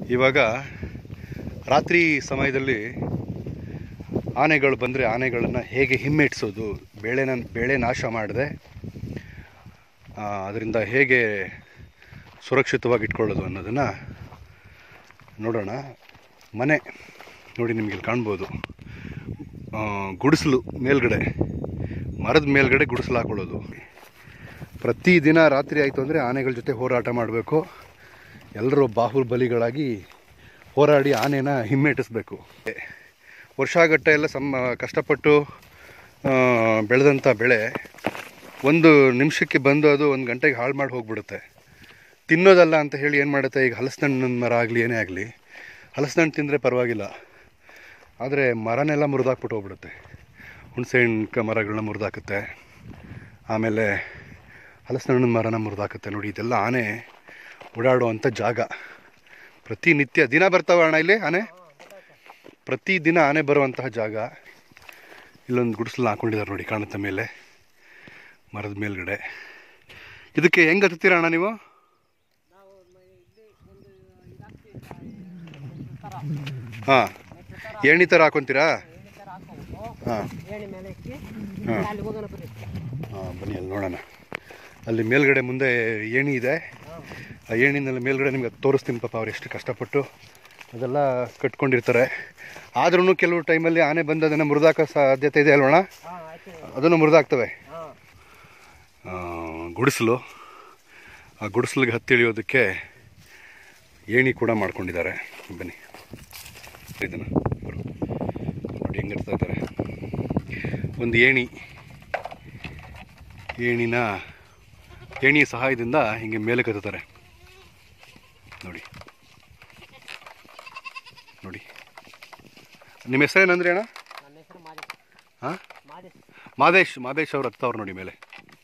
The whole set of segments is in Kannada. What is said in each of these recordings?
ಇವಾಗ ರಾತ್ರಿ ಸಮಯದಲ್ಲಿ ಆನೆಗಳು ಬಂದರೆ ಆನೆಗಳನ್ನು ಹೇಗೆ ಹಿಮ್ಮೆಟ್ಟಿಸೋದು ಬೆಳೆನ ಬೆಳೆ ನಾಶ ಮಾಡದೆ ಅದರಿಂದ ಹೇಗೆ ಸುರಕ್ಷಿತವಾಗಿ ಇಟ್ಕೊಳ್ಳೋದು ಅನ್ನೋದನ್ನು ನೋಡೋಣ ಮನೆ ನೋಡಿ ನಿಮಗೆ ಇಲ್ಲಿ ಕಾಣ್ಬೋದು ಆ, ಗುಡಿಸಲು ಮೇಲ್ಗಡೆ ಮರದ ಮೇಲ್ಗಡೆ ಗುಡಿಸಲು ಹಾಕೊಳ್ಳೋದು ಪ್ರತಿದಿನ ರಾತ್ರಿ ಆಯಿತು ಅಂದರೆ ಆನೆಗಳ ಜೊತೆ ಹೋರಾಟ ಮಾಡಬೇಕು ಎಲ್ಲರೂ ಬಾಹುಬಲಿಗಳಾಗಿ ಹೋರಾಡಿ ಆನೆನ ಹಿಮ್ಮೆಟ್ಟಿಸ್ಬೇಕು ವರ್ಷಾಗಟ್ಟೆ ಎಲ್ಲ ಸಮ ಕಷ್ಟಪಟ್ಟು ಆ, ಬೆಳೆದಂಥ ಬೆಳೆ ಒಂದು ನಿಮಿಷಕ್ಕೆ ಬಂದು ಅದು ಒಂದು ಗಂಟೆಗೆ ಹಾಳು ಮಾಡಿ ಹೋಗ್ಬಿಡುತ್ತೆ ತಿನ್ನೋದಲ್ಲ ಅಂತ ಹೇಳಿ ಏನು ಮಾಡುತ್ತೆ ಈಗ ಹಲಸಿನ ಮರ ಆಗಲಿ ಏನೇ ಆಗಲಿ ಹಲಸಿನ ತಿಂದರೆ ಪರವಾಗಿಲ್ಲ ಆದರೆ ಮರನೆಲ್ಲ ಮುರಿದಾಕ್ಬಿಟ್ಟು ಹೋಗ್ಬಿಡುತ್ತೆ ಹುಣಸೆ ಹಣ್ಣು ಮರಗಳನ್ನ ಮುರಿದಾಕುತ್ತೆ ಆಮೇಲೆ ಹಲಸಿನ ಹಣ್ಣಿನ ಮರನ ಮುರಿದಾಕುತ್ತೆ ನೋಡಿ ಇದೆಲ್ಲ ಆನೆ ಓಡಾಡುವಂಥ ಜಾಗ ಪ್ರತಿನಿತ್ಯ ದಿನ ಬರ್ತಾವ ಅಣ್ಣ ಇಲ್ಲಿ ಆನೆ ಪ್ರತಿದಿನ ಆನೆ ಬರುವಂತಹ ಜಾಗ ಇಲ್ಲೊಂದು ಗುಡಿಸಲು ಹಾಕೊಂಡಿದ್ದಾರೆ ನೋಡಿ ಕಾಣುತ್ತೆ ಮೇಲೆ ಮರದ ಮೇಲ್ಗಡೆ ಇದಕ್ಕೆ ಹೆಂಗೆ ಹತ್ತೀರ ಅಣ್ಣ ನೀವು ಹಾಂ ಏಣಿ ಥರ ಹಾಕೊಂತೀರಾ ಹಾಂ ಏಣಿ ಮೇಲೆ ಇಕ್ಕಿ ಹಾಂ ಅಲ್ಲಿ ಹೋಗೋಣ ಬರ್ರಿ ಹಾಂ ಬನ್ನಿ ಅಲ್ಲಿ ನೋಡೋಣ ಅಲ್ಲಿ ಮೇಲ್ಗಡೆ ಮುಂದೆ ಏಣಿ ಇದೆ ಆ ಏಣಿನಲ್ಲಿ ಮೇಲ್ಗಡೆ ನಿಮ್ಗೆ ಅದ್ ತೋರಿಸ್ತೀನಿ ಪಾಪ ಅವ್ರು ಎಷ್ಟು ಕಷ್ಟಪಟ್ಟು ಅದೆಲ್ಲ ಕಟ್ಕೊಂಡಿರ್ತಾರೆ ಆದ್ರೂ ಕೆಲವು ಟೈಮಲ್ಲಿ ಆನೆ ಬಂದು ಅದನ್ನು ಮುರಿದಾಕೋ ಸಾಧ್ಯತೆ ಇದೆ ಅಲ್ವಣ ಹಾಂ ಆಯ್ತು ಅದನ್ನು ಮುರಿದಾಕ್ತವೆ ಹಾಂ ಗುಡಿಸಲು ಆ ಗುಡಿಸಲಿಗೆ ಹತ್ತಿಳಿಯೋದಕ್ಕೆ ಏಣಿ ಕೂಡ ಮಾಡ್ಕೊಂಡಿದ್ದಾರೆ ಬನ್ನಿ ಇದನ್ನು ಬರು. ನೋಡಿ ಹೆಂಗಿರ್ತಾ ಇದ್ದಾರೆ ಒಂದು ಏಣಿ ಏಣಿನ ಏಣಿ ಸಹಾಯದಿಂದ ಹಿಂಗೆ ಮೇಲೆ ಕತ್ತಾರೆ ನೋಡಿ ನೋಡಿ ನಿಮ್ಮ ಹೆಸರೇನಂದ್ರೆ ಅಣ್ಣ ನನ್ನ ಹೆಸರು ಮಾದೇಶ್ ಹಾಂ ಮಾದೇಶ್ ಮಾದೇಶ್ ಮಾದೇಶ್ ಅವ್ರು ಹತ್ತವ್ರು ನೋಡಿ ಮೇಲೆ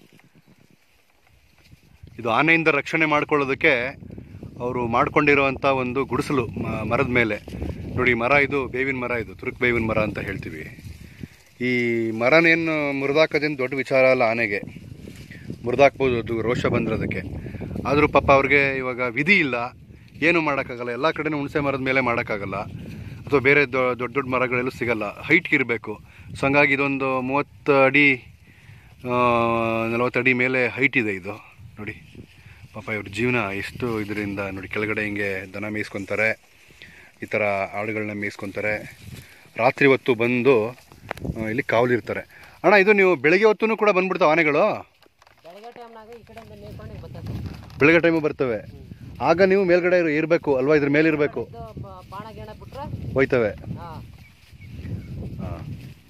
ಇದು ಆನೆಯಿಂದ ರಕ್ಷಣೆ ಮಾಡ್ಕೊಳ್ಳೋದಕ್ಕೆ ಅವರು ಮಾಡ್ಕೊಂಡಿರುವಂಥ ಒಂದು ಗುಡಿಸಲು ಮ- ಮರದ ಮೇಲೆ ನೋಡಿ ಮರ ಇದು ಬೇವಿನ ಮರ ಇದು ತುರುಕ್ ಬೇವಿನ ಮರ ಅಂತ ಹೇಳ್ತೀವಿ ಈ ಮರನೇನು ಮುರಿದಾಕೋದೇನು ದೊಡ್ಡ ವಿಚಾರ ಅಲ್ಲ ಆನೆಗೆ ಮುರಿದಾಕ್ಬೋದು ಅದು ರೋಷ ಬಂದಿರೋದಕ್ಕೆ ಆದರೂ ಪಾಪ ಅವ್ರಿಗೆ ಇವಾಗ ವಿಧಿ ಇಲ್ಲ ಏನು ಮಾಡೋಕ್ಕಾಗಲ್ಲ ಎಲ್ಲ ಕಡೆನೂ ಹುಣಸೆ ಮರದ ಮೇಲೆ ಮಾಡೋಕ್ಕಾಗಲ್ಲ ಅಥವಾ ಬೇರೆ ದೊ- ದೊಡ್ಡ ದೊಡ್ಡ ಮರಗಳೆಲ್ಲೂ ಸಿಗಲ್ಲ ಹೈಟ್ಗೆ ಇರಬೇಕು ಸೊ ಹಂಗಾಗಿ ಇದೊಂದು ಮೂವತ್ತು ಅಡಿ ಆ, ನಲವತ್ತು ಅಡಿ ಮೇಲೆ ಹೈಟ್ ಇದೆ ಇದು ನೋಡಿ ಪಾಪ ಇವ್ರ ಜೀವನ ಎಷ್ಟು ಇದರಿಂದ ನೋಡಿ ಕೆಳಗಡೆ ಹಿಂಗೆ ದನ ಮೇಯಿಸ್ಕೊತಾರೆ ಈ ಥರ ಆಡುಗಳನ್ನ ಮೇಯಿಸ್ಕೊತಾರೆ ರಾತ್ರಿ ಹೊತ್ತು ಬಂದು ಆ, ಇಲ್ಲಿ ಕಾವಲಿರ್ತಾರೆ ಅಣ್ಣ ಇದು ನೀವು ಬೆಳಗ್ಗೆ ಹೊತ್ತೂ ಕೂಡ ಬಂದ್ಬಿಡ್ತಾವೆ ಆನೆಗಳು ಬೆಳಗ್ಗೆ ಟೈಮ್ನಾಗ ಈ ಕಡೆಯಿಂದ ಮೇಲ್ಕೊಂಡು ಬರ್ತದೆ ಬೆಳಗ್ಗೆ ಟೈಮು ಬರ್ತವೆ ಆಗ ನೀವು ಮೇಲ್ಗಡೆ ಇರಬೇಕು ಅಲ್ವಾ ಇದ್ರ ಮೇಲೆ ಇರಬೇಕು ಇದು ಬ- ಬಾಣ ಗೇಣ ಬಿಟ್ರೆ ಹೋಯ್ತವೆ ಹಾಂ ಹಾಂ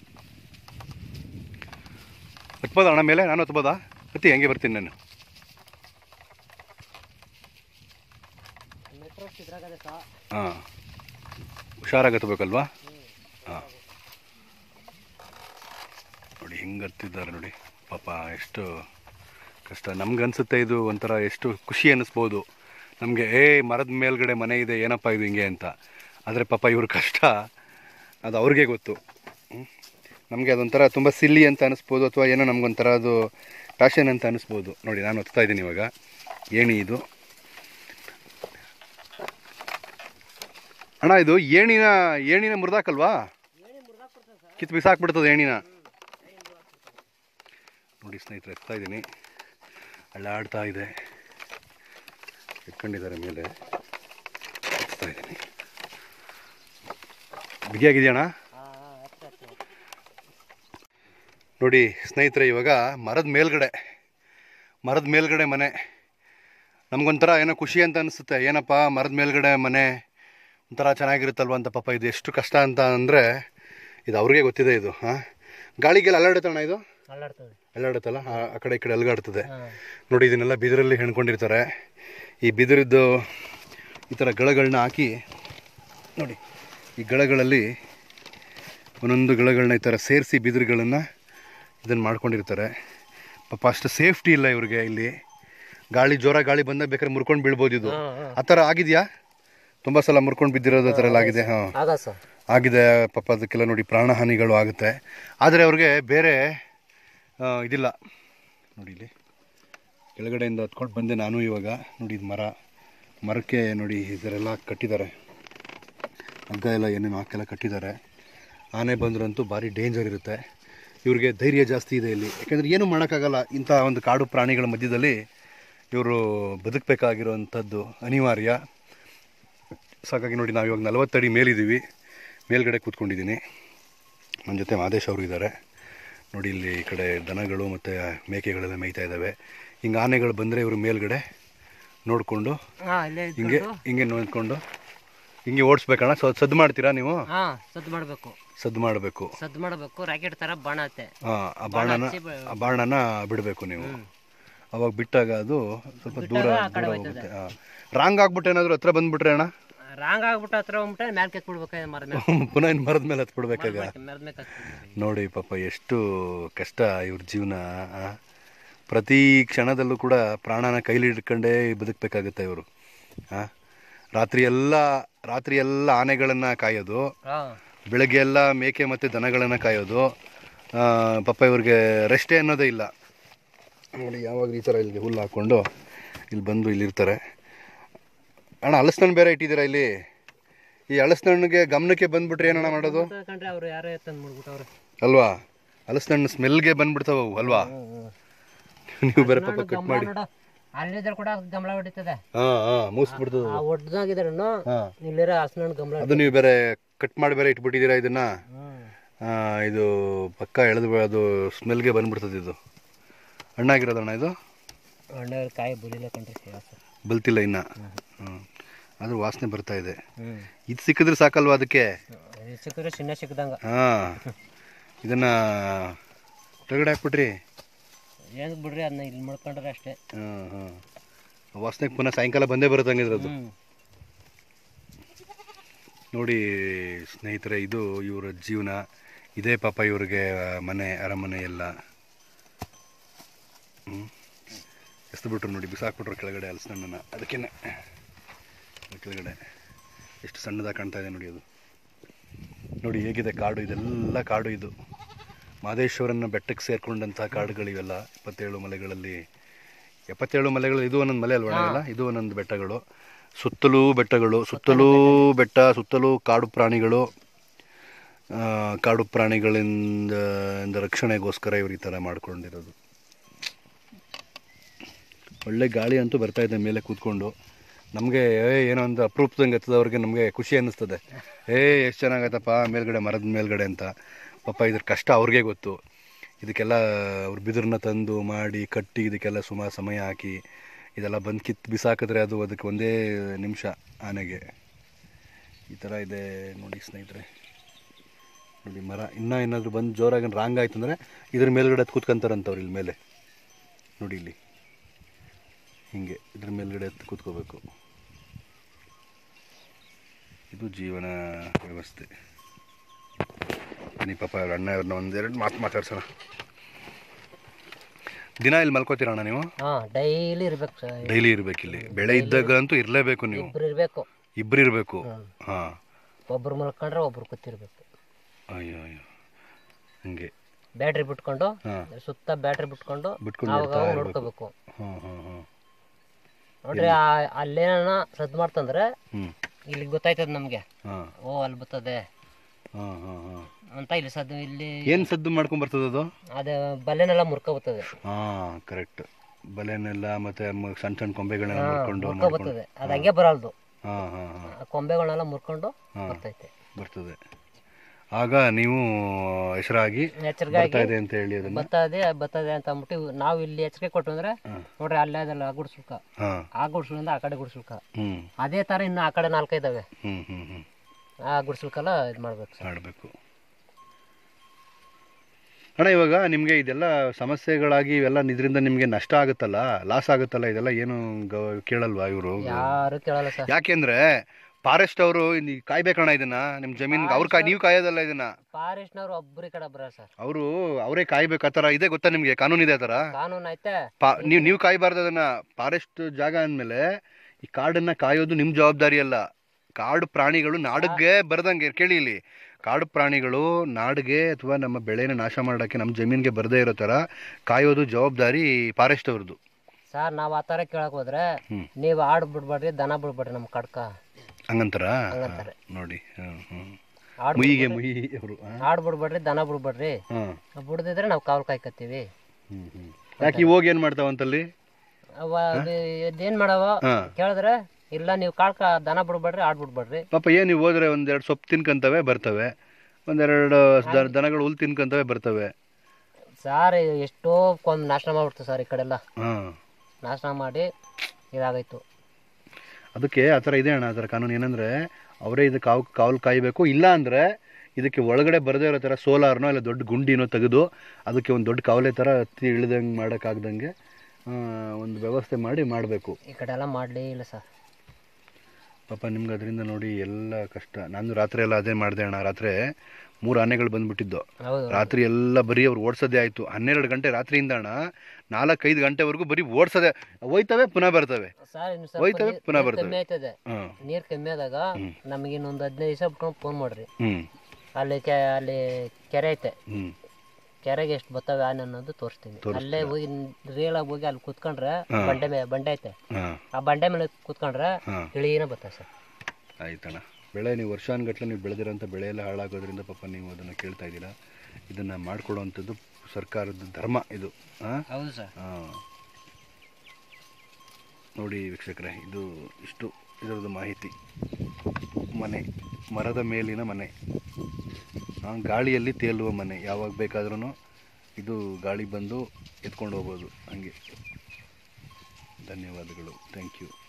ಹತ್ಬೋದಾ ಅಣ್ಣ ಮೇಲೆ ನಾನು ಹತ್ಬೋದಾ ಹತ್ತಿ ಹೆಂಗೆ ಬರ್ತೀನಿ ನಾನು ಮೆಟ್ರೋ ಇದ್ರಾಗದೆ ಸಹ ಹಾಂ ಹುಷಾರಾಗಿ ಹತ್ಬೇಕಲ್ವಾ ಹಾಂ ನೋಡಿ ಹೆಂಗೆ ಹತ್ತಿದ್ದಾರೆ ನೋಡಿ ಪಾಪ ಎಷ್ಟು ಕಷ್ಟ ನಮ್ಗೆ ಅನ್ಸುತ್ತೆ ಇದು ಒಂಥರ ಎಷ್ಟು ಖುಷಿ ಅನ್ನಿಸ್ಬೋದು ನಮಗೆ ಏ ಮರದ ಮೇಲ್ಗಡೆ ಮನೆ ಇದೆ ಏನಪ್ಪ ಇದು ಹಿಂಗೆ ಅಂತ ಆದರೆ ಪಾಪ ಇವ್ರ ಕಷ್ಟ ಅದು ಅವ್ರಿಗೆ ಗೊತ್ತು ನಮಗೆ ಅದೊಂಥರ ತುಂಬ ಸಿಲ್ಲಿ ಅಂತ ಅನಿಸ್ಬೋದು ಅಥವಾ ಏನೋ ನಮಗೊಂಥರ ಅದು ಪ್ಯಾಷನ್ ಅಂತ ಅನಿಸ್ಬೋದು ನೋಡಿ ನಾನು ಹೊತ್ತಾ ಇದ್ದೀನಿ ಇವಾಗ ಏಣಿ ಇದು ಅಣ್ಣ ಇದು ಏಣಿನ ಏಣಿನ ಮುರಿದಾಕಲ್ವಾ ಏಣಿ ಮುರ್ದಾಕ್ ಬರ್ತದೆ ಸರ್ ಕಿತ್ತು ಬಿಸಾಕ್ಬಿಡ್ತದೆ ಏಣಿನ ನೋಡಿ ಸ್ನೇಹಿತರೆ ಎತ್ತಾ ಇದ್ದೀನಿ ಅಳ್ಳಾಡ್ತಾ ಇದೆ ಇಟ್ಕೊಂಡಿದ್ದಾರೆ ಮೇಲೆ ಎತ್ತಾ ಇದ್ದೀನಿ ಬಿಗಿಯಾಗಿದೆಯಣ್ಣ ಹಾಂ ಹಾಂ ಅಷ್ಟೇ ಅಷ್ಟೇ ನೋಡಿ ಸ್ನೇಹಿತರೆ ಇವಾಗ ಮರದ ಮೇಲ್ಗಡೆ ಮರದ ಮೇಲ್ಗಡೆ ಮನೆ ನಮಗೊಂಥರ ಏನೋ ಖುಷಿ ಅಂತ ಅನಿಸುತ್ತೆ ಏನಪ್ಪ ಮರದ ಮೇಲ್ಗಡೆ ಮನೆ ಒಂಥರ ಚೆನ್ನಾಗಿರುತ್ತಲ್ವ ಅಂತ ಪಾಪ ಇದು ಎಷ್ಟು ಕಷ್ಟ ಅಂತ ಅಂದರೆ ಇದು ಅವ್ರಿಗೆ ಗೊತ್ತಿದೆ ಇದು ಹಾಂ ಗಾಳಿಗೆಲ್ಲ ಅಲ್ಲಾಡುತ್ತಣ್ಣ ಇದು ಅಲ್ಲಾಡ್ತದೆ ಅಲ್ಲಾಡುತ್ತಲ್ಲ ಆ ಆ ಕಡೆ ಈ ಕಡೆ ಅಲ್ಗಾಡ್ತದೆ ಹಾಂ ನೋಡಿ ಇದನ್ನೆಲ್ಲ ಬಿದಿರಲ್ಲಿ ಹೆಣ್ಕೊಂಡಿರ್ತಾರೆ ಈ ಬಿದಿರಿದ್ದು ಈ ಥರ ಗಳಗಳನ್ನ ಹಾಕಿ ನೋಡಿ ಈ ಗಳಗಳಲ್ಲಿ ಒಂದೊಂದು ಗಳಗಳನ್ನ ಈ ಥರ ಸೇರಿಸಿ ಬಿದಿರುಗಳನ್ನು ಇದನ್ನು ಮಾಡ್ಕೊಂಡಿರ್ತಾರೆ ಪಾಪ ಅಷ್ಟು ಸೇಫ್ಟಿ ಇಲ್ಲ ಇವ್ರಿಗೆ ಇಲ್ಲಿ ಗಾಳಿ ಜೋರ ಗಾಳಿ ಬಂದಾಗ ಬೇಕಾದ್ರೆ ಮುರ್ಕೊಂಡು ಬೀಳ್ಬೋದು ಇದು ಹಾಂ ಹಾಂ ಆ ಥರ ಆಗಿದೆಯಾ ತುಂಬ ಸಲ ಮುರ್ಕೊಂಡು ಬಿದ್ದಿರೋದು ಆ ಥರ ಎಲ್ಲ ಆಗಿದೆ ಹಾಂ ಆಗ ಸರ್ ಆಗಿದೆ ಪಾಪ ಅದಕ್ಕೆಲ್ಲ ನೋಡಿ ಪ್ರಾಣಹಾನಿಗಳು ಆಗುತ್ತೆ ಆದರೆ ಅವ್ರಿಗೆ ಬೇರೆ ಆ, ಇದಿಲ್ಲ ನೋಡಿ ಇಲ್ಲಿ ಕೆಳಗಡೆಯಿಂದ ಹತ್ಕೊಂಡು ಬಂದೆ ನಾನು ಇವಾಗ ನೋಡಿ ಇದು ಮರ ಮರಕ್ಕೆ ನೋಡಿ ಇದರೆಲ್ಲ ಕಟ್ಟಿದ್ದಾರೆ ಹಗ್ಗ ಎಲ್ಲ ಏನೇನು ಹಾಕೆಲ್ಲ ಕಟ್ಟಿದ್ದಾರೆ ಆನೆ ಬಂದ್ರಂತೂ ಭಾರಿ ಡೇಂಜರ್ ಇರುತ್ತೆ ಇವ್ರಿಗೆ ಧೈರ್ಯ ಜಾಸ್ತಿ ಇದೆ ಇಲ್ಲಿ ಯಾಕೆಂದರೆ ಏನೂ ಮಾಡೋಕ್ಕಾಗಲ್ಲ ಇಂಥ ಒಂದು ಕಾಡು ಪ್ರಾಣಿಗಳ ಮಧ್ಯದಲ್ಲಿ ಇವರು ಬದುಕಬೇಕಾಗಿರುವಂಥದ್ದು ಅನಿವಾರ್ಯ ಸಾಕಾಗಿ ನೋಡಿ ನಾವು ಇವಾಗ ನಲವತ್ತಡಿ ಮೇಲಿದ್ದೀವಿ ಮೇಲ್ಗಡೆ ಕೂತ್ಕೊಂಡಿದ್ದೀನಿ ನನ್ನ ಜೊತೆ ಮಾದೇಶ್ ಅವರು ಇದ್ದಾರೆ ನೋಡಿ ಇಲ್ಲಿ ಈ ಕಡೆ ದನಗಳು ಮತ್ತು ಮೇಕೆಗಳೆಲ್ಲ ಮೇಯ್ತಾ ಇದ್ದಾವೆ ಹಿಂಗೆ ಆನೆಗಳು ಬಂದರೆ ಇವರು ಮೇಲ್ಗಡೆ ನೋಡಿಕೊಂಡು ಹಾ ಇಲ್ಲೇ ಹಿಂಗೆ ಹಿಂಗೆ ನೋಡ್ಕೊಂಡು ಹಿಂಗೆ ಓಡಿಸ್ಬೇಕಣ್ಣ ಸೊ ಸದ್ದು ಮಾಡ್ತೀರಾ ನೀವು ಹಾ ಸದ್ದು ಮಾಡಬೇಕು ಸದ್ದು ಮಾಡಬೇಕು ಸದ್ದು ಮಾಡಬೇಕು ರಾಕೆಟ್ ತರ ಬಾಣ ಐತೆ ಹಾಂ ಆ ಬಾಣನ ಹಚ್ಚಿ ಬ- ಆ ಬಾಣನ ಬಿಡಬೇಕು ನೀವು ಅವಾಗ ಬಿಟ್ಟಾಗ ಅದು ಸ್ವಲ್ಪ ದೂರ ದೂರ ಹೋಗುತ್ತೆ ಹಾಂ ರಾಂಗ್ ಆಗ್ಬಿಟ್ಟು ಏನಾದರೂ ಹತ್ರ ಬಂದ್ಬಿಟ್ರೆ ಅಣ್ಣ ರಾಂಗ್ ಆಗ್ಬಿಟ್ಟು ಹತ್ರ ಹೋಗ್ಬಿಟ್ರೆ ಮ್ಯಾಲ್ ಕೆತ್ಬಿಡ್ಬೇಕು ಮರ ಮೇಲೆ ಪುನಃ ಇನ್ನು ಮರದ ಮೇಲೆ ಹತ್ಬಿಡ್ಬೇಕಾಗ ಮರದ ಮೇಲೆ ಕತ್ಬಿಡ್ಬೇಕು ನೋಡಿ ಪಾಪ ಎಷ್ಟು ಕಷ್ಟ ಇವ್ರ ಜೀವನ ಆ? ಪ್ರತಿ ಕ್ಷಣದಲ್ಲೂ ಕೂಡ ಪ್ರಾಣನ ಕೈಲಿ ಹಿಡ್ಕೊಂಡೇ ಬದುಕಬೇಕಾಗುತ್ತೆ ಇವರು ಹಾಂ ರಾತ್ರಿ ಎಲ್ಲ ರಾತ್ರಿ ಎಲ್ಲ ಆನೆಗಳನ್ನು ಕಾಯೋದು ಹಾ ಬೆಳಗ್ಗೆ ಎಲ್ಲ ಮೇಕೆ ಮತ್ತು ದನಗಳನ್ನು ಕಾಯೋದು ಆ, ಪಾಪ ಇವ್ರಿಗೆ ರೆಸ್ಟೇ ಅನ್ನೋದೇ ಇಲ್ಲ ನೋಡಿ ಯಾವಾಗ ಈ ಥರ ಇಲ್ಲಿ ಹುಲ್ಲು ಹಾಕ್ಕೊಂಡು ಇಲ್ಲಿ ಬಂದು ಇಲ್ಲಿರ್ತಾರೆ ಅಣ್ಣ ಹಲಸಿನಣ್ಣು ಬೇರೆ ಇಟ್ಟಿದ್ದೀರಾ ಇಲ್ಲಿ ಈ ಹಲಸಿನಣ್ಣಿಗೆ ಗಮನಕ್ಕೆ ಬಂದ್ಬಿಟ್ರೆ ಏನಣ್ಣ ಮಾಡೋದು ಕಂಡ್ರೆ ಅವ್ರು ಯಾರೇ ತಂದು ಮಾಡ್ಬಿಟ್ಟವ್ರೆ ಅಲ್ವಾ ಹಲಸಿನಣ್ಣು ಸ್ಮೆಲ್ಗೆ ಬಂದ್ಬಿಡ್ತಾವ ಅವು ಅಲ್ವಾ ನೀವು ಬೇರೆ ಪಾಪ ಕಟ್ ಮಾಡಿ ನೋಡು ಅಲ್ಲಿದ್ರೆ ಕೂಡ ಗಮಲ ಹೊಡಿತದೆ ಹಾಂ ಹಾಂ ಮೂಸ್ಬಿಡ್ತದೆ ಆ ಒಡ್ದಾಗಿದ್ರೆ ಹಾಂ ಇಲ್ಲಿರೋ ಹಸ್ನಣ್ಣು ಗಮಲ ಅದು ನೀವು ಬೇರೆ ಕಟ್ ಮಾಡಿ ಬೇರೆ ಇಟ್ಬಿಟ್ಟಿದ್ದೀರಾ ಇದನ್ನ ಹ್ಮ್ ಆ, ಇದು ಪಕ್ಕ ಎಳೆದು ಅದು ಸ್ಮೆಲ್ಗೆ ಬಂದ್ಬಿಡ್ತದೆ ಇದು ಹಣ್ಣಾಗಿರೋದಣ್ಣ ಇದು ಹಣ್ಣು ಕಾಯಿ ಬುಲಿಲ್ಲ ಕಂಡ್ರಿ ಶ್ರೀವಾಸ ಬಲ್ತಿಲ್ಲ ಇನ್ನ ಹ್ಞೂ ಆದ್ರೂ ವಾಸನೆ ಬರ್ತಾ ಇದೆ ಹ್ಮ್ ಇದು ಸಿಕ್ಕಿದ್ರೆ ಸಾಕಲ್ವಾ ಅದಕ್ಕೆ ಇದು ಸಿಕ್ಕಿದ್ರೆ ಚಿನ್ನ ಸಿಕ್ಕದಂಗ ಹಾಂ ಇದನ್ನ ಹೊರಗಡೆ ಹಾಕ್ಬಿಟ್ರಿ ಏನ್ ಬಿಡ್ರಿ ಅದನ್ನ ಇಲ್ಲಿ ಮಾಡ್ಕೊಂಡ್ರೆ ಅಷ್ಟೇ ಹಾಂ ಹಾಂ ವಾಸನೆಗೆ ಪುನಃ ಸಾಯಂಕಾಲ ಬಂದೇ ಬರುತ್ತೆ ಹಂಗಿದ್ರೆ ಅದು ಹ್ಮ್ ನೋಡಿ ಸ್ನೇಹಿತರೆ ಇದು ಇವರ ಜೀವನ ಇದೇ ಪಾಪ ಇವ್ರಿಗೆ ಮನೆ ಅರಮನೆ ಎಲ್ಲ ಹ್ಞೂ ಎಸ್ದು ಬಿಟ್ರು ನೋಡಿ ಬಿಸಾಕ್ಬಿಟ್ರು ಕೆಳಗಡೆ ಹಲಸಿನಣ್ಣನ ಅದಕ್ಕೇನೆ ಕೆಳಗಡೆ ಎಷ್ಟು ಸಣ್ಣದಾಗಿ ಕಾಣ್ತಾ ಇದೆ ನೋಡಿ ಅದು ನೋಡಿ ಹೇಗಿದೆ ಕಾಡು ಇದೆಲ್ಲ ಕಾಡು ಇದು ಮಾದೇಶ್ವರನ ಬೆಟ್ಟಕ್ಕೆ ಸೇರ್ಕೊಂಡಂತಹ ಕಾಡುಗಳಿವೆಲ್ಲ ಇಪ್ಪತ್ತೇಳು ಮಲೆಗಳಲ್ಲಿ ಎಪ್ಪತ್ತೇಳು ಮಲೆಗಳು ಇದು ಒಂದೊಂದು ಮಲೆ ಅಲ್ವಾ ಅಣ್ಣ? ಇದು ಒಂದೊಂದು ಬೆಟ್ಟಗಳು ಸುತ್ತಲೂ ಬೆಟ್ಟಗಳು ಸುತ್ತಲೂ ಬೆಟ್ಟ ಸುತ್ತಲೂ ಕಾಡು ಪ್ರಾಣಿಗಳು ಆ, ಕಾಡು ಪ್ರಾಣಿಗಳಿಂದ ಇಂದ ರಕ್ಷಣೆಗೋಸ್ಕರ ಇವರು ಈ ಥರ ಮಾಡ್ಕೊಂಡಿರೋದು ಒಳ್ಳೆ ಗಾಳಿ ಅಂತೂ ಬರ್ತಾ ಇದೆ ಮೇಲೆ ಕೂತ್ಕೊಂಡು ನಮಗೆ ಏನೋ ಒಂದು ಅಪರೂಪದಂಗೆ ಹತ್ತದವ್ರಿಗೆ ನಮಗೆ ಖುಷಿ ಅನ್ನಿಸ್ತದೆ ಏ ಎಷ್ಟು ಚೆನ್ನಾಗೈತಪ್ಪ ಮೇಲ್ಗಡೆ ಮರದ ಮೇಲ್ಗಡೆ ಅಂತ ಪಾಪ ಇದ್ರ ಕಷ್ಟ ಅವ್ರಿಗೆ ಗೊತ್ತು ಇದಕ್ಕೆಲ್ಲ ಅವ್ರ ಬಿದಿರನ್ನ ತಂದು ಮಾಡಿ ಕಟ್ಟಿ ಇದಕ್ಕೆಲ್ಲ ಸುಮಾರು ಸಮಯ ಹಾಕಿ ಇದೆಲ್ಲ ಬಂದು ಕಿತ್ತು ಬಿಸಾಕಿದ್ರೆ ಅದು ಅದಕ್ಕೆ ಒಂದೇ ನಿಮಿಷ ಆನೆಗೆ ಈ ಥರ ಇದೆ ನೋಡಿ ಸ್ನೇಹಿತರೆ ನೋಡಿ ಮರ ಇನ್ನೂ ಏನಾದರೂ ಬಂದು ಜೋರಾಗಿ ರಾಂಗ್ ಆಯ್ತು ಅಂದರೆ ಇದ್ರ ಮೇಲ್ಗಡೆ ಹತ್ತು ಕೂತ್ಕೊಂತಾರಂತವ್ರು ಇಲ್ಲಿ ಮೇಲೆ ನೋಡಿ ಇಲ್ಲಿ ಹಿಂಗೆ ಇದ್ರ ಮೇಲ್ಗಡೆ ಹತ್ತು ಕೂತ್ಕೋಬೇಕು ಇದು ಜೀವನ ವ್ಯವಸ್ಥೆ ಬನ್ನಿ ಪಾಪ ಅವ್ರ ಅಣ್ಣ ಅವ್ರನ್ನ ಒಂದೆರಡು ಮಾತು ಮಾತಾಡ್ಸೋಣ ದಿನ ಇಲ್ಲಿ ಮಲ್ಕೋತೀರಣ್ಣ ನೀವು ಹಾ ಡೈಲಿ ಇರ್ಬೇಕು ಸರ್ ಡೈಲಿ ಇರ್ಬೇಕು ಇಲ್ಲಿ ಬೆಳೆ ಇದ್ದಾಗ ಅಂತೂ ಇರಲೇಬೇಕು ನೀವು ಇಬ್ರು ಇರ್ಬೇಕು ಇಬ್ಬರು ಇರಬೇಕು ಹಾಂ ಒಬ್ರು ಮಲ್ಕೊಂಡ್ರೆ ಒಬ್ರು ಕೂತಿರ್ಬೇಕು ಅಯ್ಯೋ ಅಯ್ಯೋ ಹಂಗೆ ಬ್ಯಾಟ್ರಿ ಬಿಟ್ಕೊಂಡು ಹಾಂ ಸುತ್ತ ಬ್ಯಾಟ್ರಿ ಬಿಟ್ಕೊಂಡು ಬಿಟ್ಕೊಂಡು ಅವಾಗ ನೋಡ್ತಾ ಅವಾಗ ಇರ್ಬೇಕು ನೋಡ್ಕೋಬೇಕು ಹಾಂ ಹಾಂ ಹಾಂ ನೋಡ್ರಿ ಆ- ಅಲ್ಲೇನ ಸದ್ದು ಮಾಡ್ತಂದ್ರೆ ಹ್ಞೂ ಇಲ್ಲಿ ಗೊತ್ತಾಯ್ತದ ನಮ್ಗೆ ಹಾಂ ಓ ಅಲ್ಲಿ ಬರ್ತದೆ ಹಾಂ ಹಾಂ ಹಾಂ ಅಂತ ಇಲ್ಲಿ ಸದ್ದು ಇಲ್ಲಿ ಏನು ಸದ್ದು ಮಾಡ್ಕೊಂಡ್ ಬರ್ತದೆ ಅದು ಅದ ಬಲ್ಲೆನೆಲ್ಲ ಮುರ್ಕೊ ಬರ್ತದೆ ಹಾಂ ಕರೆಕ್ಟ್ ಬಲೆನೆಲ್ಲ ಮತ್ತೆ ಮ- ಸಣ್ಣ ಸಣ್ಣ ಕೊಂಬೆಗಳನ್ನೆಲ್ಲ ಮಾಡ್ಕೊಂಡು ಮುರ್ಕೊ ಬರ್ತದೆ ಅದು ಹಂಗೆ ಬರಲ್ದು ಹಾಂ ಹಾಂ ಹಾಂ ಆ ಕೊಂಬೆಗಳನ್ನೆಲ್ಲ ಮುರ್ಕೊಂಡು ಹಾ. ಬರ್ತೈತೆ ಬರ್ತದೆ ಆಗ ನೀವು ಹೆಸರಾಗಿ ಎಚ್ಚರಿಕೆಯಾಗಿ ಬರ್ತಾ ಇದೆ ಅಂತ ಹೇಳಿ ಅದನ್ನ ಬರ್ತದೆ ಬರ್ತದೆ ಅಂತ ಅಂದ್ಬಿಟ್ಟು ಇವ್- ನಾವು ಇಲ್ಲಿ ಎಚ್ಚರಿಕೆ ಕೊಟ್ಟು ಅಂದ್ರೆ ಹಾಂ ನೋಡ್ರಿ ಅಲ್ಲೇ ಅದಲ್ಲ ಆ ಗುಡ್ಸುಲ್ಕ ಹಾಂ ಆ ಗುಡ್ಸುಲಿಂದ ಆ ಕಡೆ ಗುಡ್ಸುಲ್ಕ ಹ್ಞೂ ಅದೇ ತರ ಇನ್ನು ಆ ಕಡೆ ನಾಲ್ಕೈದವೆ ಹ್ಞೂ ಹ್ಞೂ ಹ್ಞೂ ಆ ಗುಡ್ಸುಲ್ಕೆಲ್ಲ ಇದು ಮಾಡ್ಬೇಕು ಸರ್ ಮಾಡಬೇಕು ಅಣ್ಣ ಇವಾಗ ನಿಮಗೆ ಇದೆಲ್ಲ ಸಮಸ್ಯೆಗಳಾಗಿ ಇವೆಲ್ಲ ಇದರಿಂದ ನಿಮಗೆ ನಷ್ಟ ಆಗುತ್ತಲ್ಲ ಲಾಸ್ ಆಗುತ್ತಲ್ಲ ಇದೆಲ್ಲ ಏನು ಗ- ಕೇಳಲ್ವಾ ಇವರು ಯಾರು ಕೇಳಲ್ಲ ಸರ್ ಯಾಕೆಂದ್ರೆ ಫಾರೆಸ್ಟ್ ಅವರು ಕಾಯ್ಬೇಕಣ್ಣ ಇದನ್ನ ನಿಮ್ಮ ಜಮೀನ್ಗೆ ಅವ್ರು ಕಾಯ್ ನೀವು ಕಾಯೋದಲ್ಲ ಇದನ್ನ ಫಾರೆಸ್ಟ್ನವ್ರು ಒಬ್ಬರಿ ಕಡೆ ಬರ ಸರ್ ಅವರು ಅವರೇ ಕಾಯ್ಬೇಕು ಆ ಥರ ಇದೆ ಗೊತ್ತಾ ನಿಮಗೆ ಕಾನೂನು ಇದೆ ಆ ಥರ ಕಾನೂನು ಐತೆ ಪಾ ನೀವು ನೀವು ಕಾಯಬಾರ್ದು ಅದನ್ನ ಫಾರೆಸ್ಟ್ ಜಾಗ ಅಂದಮೇಲೆ ಈ ಕಾಡನ್ನ ಕಾಯೋದು ನಿಮ್ಮ ಜವಾಬ್ದಾರಿ ಅಲ್ಲ ಕಾಡು ಪ್ರಾಣಿಗಳು ನಾಡಿಗೆ ಬರದಂಗೆ ಕೇಳಿ ಇಲ್ಲಿ ಕಾಡು ಪ್ರಾಣಿಗಳು ನಾಡಿಗೆ ಅಥವಾ ನಮ್ಮ ಬೆಳೆನ ನಾಶ ಮಾಡೋಕ್ಕೆ ನಮ್ಮ ಜಮೀನಿಗೆ ಬರದೇ ಇರೋ ಥರ ಕಾಯೋದು ಜವಾಬ್ದಾರಿ ಫಾರೆಸ್ಟ್ ಅವ್ರದ್ದು ಸರ್ ನಾವು ಆ ಥರ ಕೇಳಕ್ ಹೋದ್ರೆ ಹ್ಮ್. ನೀವು ಆಡ್ ಬಿಡ್ಬೇಡ್ರಿ ದನ ಬಿಡ್ಬೇಡ್ರಿ ನಮ್ಮ ಕಡ್ಕ ಹಂಗಂತಾರ ಹಂಗಂತಾರೆ. ನೋಡಿ ಹಾಂ ಹಾಂ ಆಡ್ ಮುಯಿಗೆ ಮುಯಿ ಅವರು ಆಡ್ ಬಿಡ್ಬೇಡ್ರಿ ದನ ಬಿಡ್ಬೇಡ್ರಿ ಹಾಂ ಬಿಡ್ದಿದ್ರೆ ನಾವು ಕಾವಲ್ ಕಾಯ್ಕತ್ತೀವಿ ಹ್ಞೂ ಹ್ಞೂ ಯಾಕೆ ಹೋಗಿ ಏನು ಮಾಡ್ತಾವಂತಲ್ಲಿ ಅವ ಅದು ಇದೇನ್ ಮಾಡವ ಹಾಂ ಕೇಳಿದ್ರೆ ಇಲ್ಲ ನೀವು ಕಾಳ್ಕ ದನ ಬಿಡ್ಬೇಡ್ರಿ ಆಡ್ ಬಿಡ್ಬೇಡ್ರಿ ಪಾಪ ಏನು ನೀವು ಹೋದ್ರೆ ಒಂದೆರಡು ಸೊಪ್ಪು ತಿನ್ಕಂತವೆ ಬರ್ತವೆ ಒಂದೆರಡು ದ- ದನಗಳು ಹುಲ್ ತಿನ್ಕಂತವೆ ಬರ್ತವೆ ಸಾರ್ ಎಷ್ಟೋ ಕೊಂದ್ ನಾಶ ಮಾಡ್ಬಿಡ್ತು ಸರ್ ಈ ಕಡೆ ಎಲ್ಲ ಹಾಂ ನಾಶ ಮಾಡಿ ಇದಾಗೈತು ಅದಕ್ಕೆ ಆ ಥರ ಇದೆ ಅಣ್ಣ ಆ ಥರ ಕಾನೂನು ಏನಂದರೆ ಅವರೇ ಇದು ಕಾವು ಕಾವಲು ಕಾಯಬೇಕು ಇಲ್ಲ ಅಂದರೆ ಇದಕ್ಕೆ ಒಳಗಡೆ ಬರದೇ ಇರೋ ಥರ ಸೋಲಾರ್ನೋ ಇಲ್ಲ ದೊಡ್ಡ ಗುಂಡಿನೋ ತೆಗೆದು ಅದಕ್ಕೆ ಒಂದು ದೊಡ್ಡ ಕಾವಲೆ ಥರ ಹತ್ತಿ ಇಳ್ದಂಗೆ ಮಾಡೋಕ್ಕಾಗ್ದಂಗೆ ಆ, ಒಂದು ವ್ಯವಸ್ಥೆ ಮಾಡಿ ಮಾಡಬೇಕು ಈ ಕಡೆ ಎಲ್ಲ ಮಾಡ್ಲೇ ಇಲ್ಲ ಸರ್ ಪಾಪ ನಿಮ್ಗೆ ಅದರಿಂದ ನೋಡಿ ಎಲ್ಲ ಕಷ್ಟ ನಾನು ರಾತ್ರಿ ಎಲ್ಲ ಅದೇ ಮಾಡಿದೆ ಅಣ್ಣ ರಾತ್ರಿ ಮೂರು ಆನೆಗಳು ಬಂದ್ಬಿಟ್ಟಿದ್ದು ಹೌದು ರಾತ್ರಿ ಎಲ್ಲ ಬರೀ ಅವ್ರು ಓಡಿಸೋದೇ ಆಯಿತು ಹನ್ನೆರಡು ಗಂಟೆ ರಾತ್ರಿಯಿಂದ ಅಣ್ಣ ನಾಲ್ಕೈದು ಗಂಟೆವರೆಗೂ ಬರೀ ಓಡಿಸೋದೆ ಹೋಯ್ತವೆ ಪುನಃ ಬರ್ತವೆ ಸರ್ ಇನ್ನು ಹೋಯ್ತವೆ, ಸ್ವಲ್ಪ ಪುನಃ ನೀರ್ ಬರ್ತವೆ. ಕಮ್ಮಿ ಆಯ್ತದೆ ಹಾಂ ನೀರ್ ಕಮ್ಮಿ ಆದಾಗ ನಮಗೆ ಇನ್ನೊಂದು ಹದಿನೈದು ದಿವಸ ಬಿಟ್ಕೊಂಡು ಫೋನ್ ಮಾಡ್ರಿ ಹ್ಞೂ ಅಲ್ಲಿ ಕೆ ಅಲ್ಲಿ ಕೆರೆ ಐತೆ ಹ್ಞೂ ಕೆರೆಗೆ ಎಷ್ಟು ಬರ್ತವೆ ಆನೆ ಅನ್ನೋದು ತೋರಿಸ್ತೀನಿ ಅಲ್ಲೇ ಹೋಗಿ ರಿಯಲ್ ಆಗಿ ಹೋಗಿ ಅಲ್ಲಿ ಕೂತ್ಕೊಂಡ್ರೆ ಬಂಡೆ ಮೇಲೆ ಬಂಡೆ ಐತೆ ಹಾಂ ಆ ಬಂಡೆ ಮೇಲೆ ಕೂತ್ಕೊಂಡ್ರೆ ಹಾಂ ಇಳಿನ ಬರ್ತವೆ ಸರ್ ಆಯ್ತಣ್ಣ ಬೆಳೆ ನೀವು ವರ್ಷಾನುಗಟ್ಲೆ ನೀವು ಬೆಳೆದಿರೋಂಥ ಬೆಳೆ ಎಲ್ಲ ಹಾಳಾಗೋದ್ರಿಂದ ಪಾಪ ನೀವು ಅದನ್ನು ಕೇಳ್ತಾ ಇದ್ದೀರಾ ಇದನ್ನು ಮಾಡಿಕೊಡುವಂಥದ್ದು ಸರ್ಕಾರದ ಧರ್ಮ ಇದು ಹಾಂ ಹೌದು ಸರ್ ಹಾಂ ನೋಡಿ ವೀಕ್ಷಕರೇ ಇದು ಇಷ್ಟು ಇದರದ್ದು ಮಾಹಿತಿ ಮನೆ ಮರದ ಮೇಲಿನ ಮನೆ ಆ, ಗಾಳಿಯಲ್ಲಿ ತೇಲುವ ಮನೆ ಯಾವಾಗ ಬೇಕಾದ್ರೂ ಇದು ಗಾಳಿ ಬಂದು ಎತ್ಕೊಂಡು ಹೋಗ್ಬೋದು ಹಾಗೆ ಧನ್ಯವಾದಗಳು ಥ್ಯಾಂಕ್ ಯು